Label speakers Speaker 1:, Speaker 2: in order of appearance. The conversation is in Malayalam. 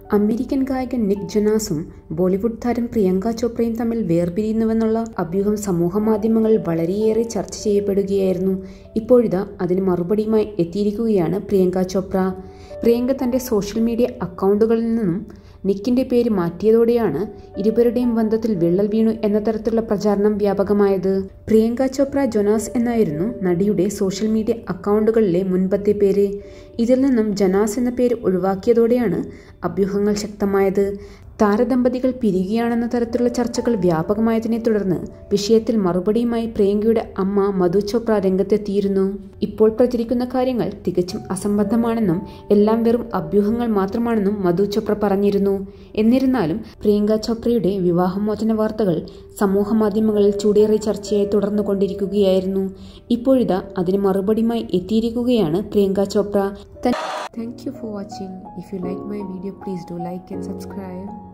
Speaker 1: അമേരിക്കൻ ഗായകൻ നിക് ജൊനാസും ബോളിവുഡ് താരം പ്രിയങ്ക ചോപ്രയും തമ്മിൽ വേർപിരിയുന്നുവെന്നുള്ള അഭ്യൂഹം സമൂഹമാധ്യമങ്ങളിൽ വളരെയേറെ ചർച്ച ചെയ്യപ്പെടുകയായിരുന്നു ഇപ്പോഴിതാ അതിന് മറുപടിയുമായി എത്തിയിരിക്കുകയാണ് പ്രിയങ്ക ചോപ്ര പ്രിയങ്ക തന്റെ സോഷ്യൽ മീഡിയ അക്കൗണ്ടുകളിൽ നിന്നും നിക്കിന്റെ പേര് മാറ്റിയതോടെയാണ് ഇരുവരുടെയും ബന്ധത്തിൽ വിള്ളൽ വീണു എന്ന തരത്തിലുള്ള പ്രചാരണം വ്യാപകമായത് പ്രിയങ്ക ചോപ്ര ജൊനാസ് എന്നായിരുന്നു നടിയുടെ സോഷ്യൽ മീഡിയ അക്കൗണ്ടുകളിലെ മുൻപത്തെ പേര് ഇതിൽ നിന്നും ജനാസ് എന്ന പേര് ഒഴിവാക്കിയതോടെയാണ് അഭ്യൂഹങ്ങൾ ശക്തമായത് താരദമ്പതികൾ പിരിയുകയാണെന്ന തരത്തിലുള്ള ചർച്ചകൾ വ്യാപകമായതിനെ തുടർന്ന് വിഷയത്തിൽ മറുപടിയുമായി പ്രിയങ്കയുടെ അമ്മ മധു ചോപ്ര രംഗത്തെത്തിയിരുന്നു ഇപ്പോൾ പ്രചരിക്കുന്ന കാര്യങ്ങൾ തികച്ചും അസംബന്ധമാണെന്നും എല്ലാം വെറും അഭ്യൂഹങ്ങൾ മാത്രമാണെന്നും മധു ചോപ്ര പറഞ്ഞിരുന്നു എന്നിരുന്നാലും പ്രിയങ്ക ചോപ്രയുടെ വിവാഹമോചന വാർത്തകൾ സമൂഹ മാധ്യമങ്ങളിൽ ചൂടേറെ ചർച്ചയായി തുടർന്നുകൊണ്ടിരിക്കുകയായിരുന്നു ഇപ്പോഴിതാ അതിന് മറുപടിയുമായി എത്തിയിരിക്കുകയാണ് Priyanka Chopra thank you for watching if you like my video please do like and subscribe